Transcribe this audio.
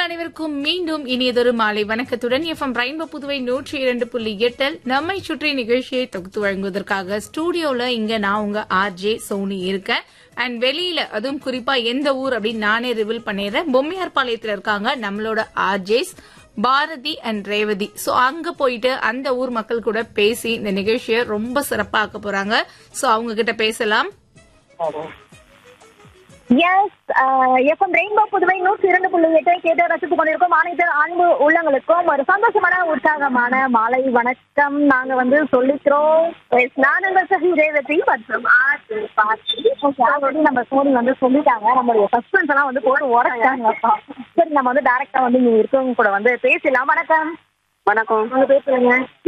அனைவருக்கும் மீண்டும் இனியதொரு மாலை வணக்கத்துடன் எஃப்எம் ரெயின்போ புதுவை நூற்றி இரண்டு புள்ளி எட்டில் நம்மை சுற்றி நிகழ்ச்சியை தொகுத்து வழங்குவதற்காக ஸ்டூடியோல இங்க நான் உங்க ஆர்ஜே சோனி இருக்கேன் அண்ட் வெளியில அதுவும் குறிப்பா எந்த ஊர் அப்படின்னு நானே ரிவீல் பண்ணிடுறேன் பொம்மையார் பாளையத்துல இருக்காங்க நம்மளோட RJs Bharathi and Revathi so அங்க போயிட்டு அந்த ஊர் மக்கள் கூட பேசி இந்த நிகழ்ச்சியை ரொம்ப சிறப்பாக்க போறாங்க சோ அவங்க கிட்ட பேசலாம் எஸ் எஃப்எம் ரெயின்போ புதுவை நூற்றி இரண்டு புள்ளி எட்டை கேட்டு ரசித்துக் கொண்டிருக்கும் அனைத்து அன்பு உள்ளங்களுக்கும் ஒரு சந்தோஷமான உற்சாகமான மாலை வணக்கம் நாங்க வந்து சொல்லிக்கிறோம் Yes, நான் உங்கள் சகி ரேவதி மற்றும் ஆர்த்தி பாட்டி ஆல்ரெடி நம்ம சோனி வந்து சொல்லிட்டாங்க நம்மளுடைய சஸ்பென்ஸ் எல்லாம் வந்து போட்டு உடச்சாங்கப்பா சரி நம்ம வந்து டைரக்டா வந்து இங்க இருக்கவங்க கூட வந்து பேசலாம் வணக்கம் வணக்கம் உங்க பேர் சொல்லுங்க